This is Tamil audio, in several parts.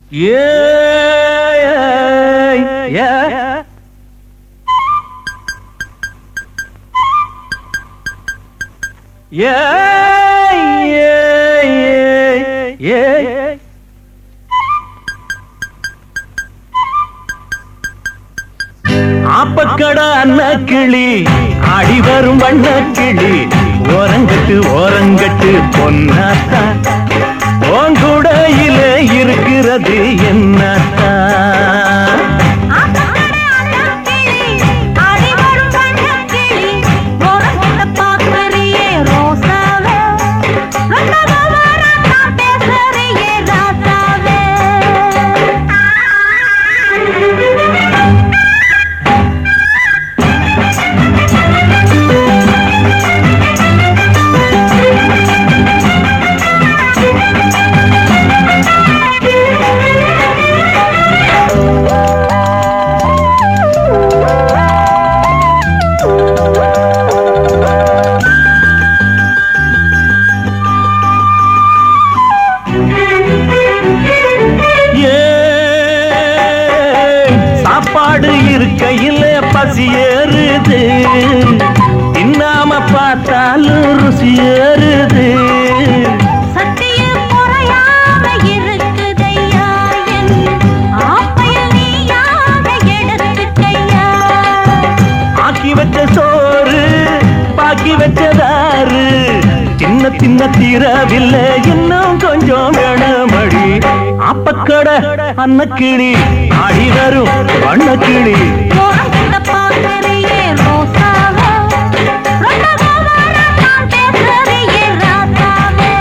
ஏய், ஏய். ஏய், ஏய், ஏய், ஏய். ஆப்பக்கடா அண்ண கிளி ஆடி வரும் வண்ண கிளி ஓரங்கட்டு ஓரங்கட்டு பொன்னாத்தா ஓங்குடையில இருக்கிறது என்னத்தா ஆத்தங்கரை அன்னக்கிளி, ஆடி வரும் வண்ணக்கிளி, ஓரங்கட்ட பாக்கறியே ரோசாவே, ரொம்பவும் வரத்தான் பேசுறியே ராசாவே. ஏய், சாப்பாடு இருக்கையில பசி ஏறுது தின்னாம பார்த்தாலும் ருசி ஏறுது சட்டியில் குறையாம இருக்குதையா, என் ஆப்பையில் நீயாக எடுத்துக்கையா. ஆக்கி வச்ச சோறு பாக்கி வச்சதாரு சின்ன சின்ன தீரவில்லை இன்னும் கொஞ்சம் வேணுமடி அப்பக்கடை அன்னக்கிளி ஆடி வரும் வண்ணக்கிளி ஓரங்கட்ட பாக்கறியே ரோசாவே, ரொம்பவும் வரத்தான் பேசுறியே ராசாவே.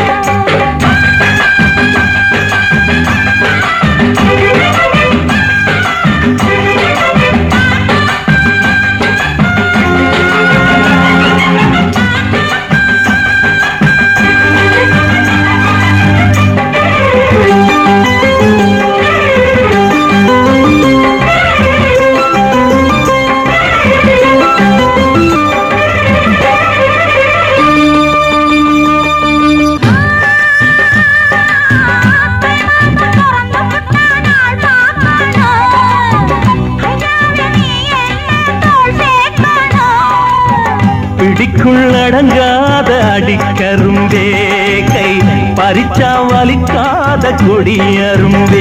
பிடிக்குள் அடங்காத அடிக்கரும்பே கை பறிச்சா வலிக்காத கொடியரும்பே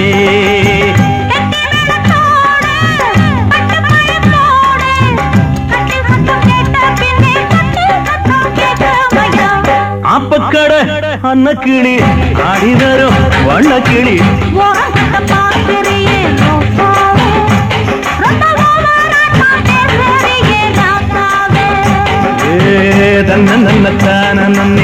அப்பக்கடை அன்னக்கிளி ஆடி வரும் வண்ணக்கிளி ஏ தன்ன நன்ன தான நன்ன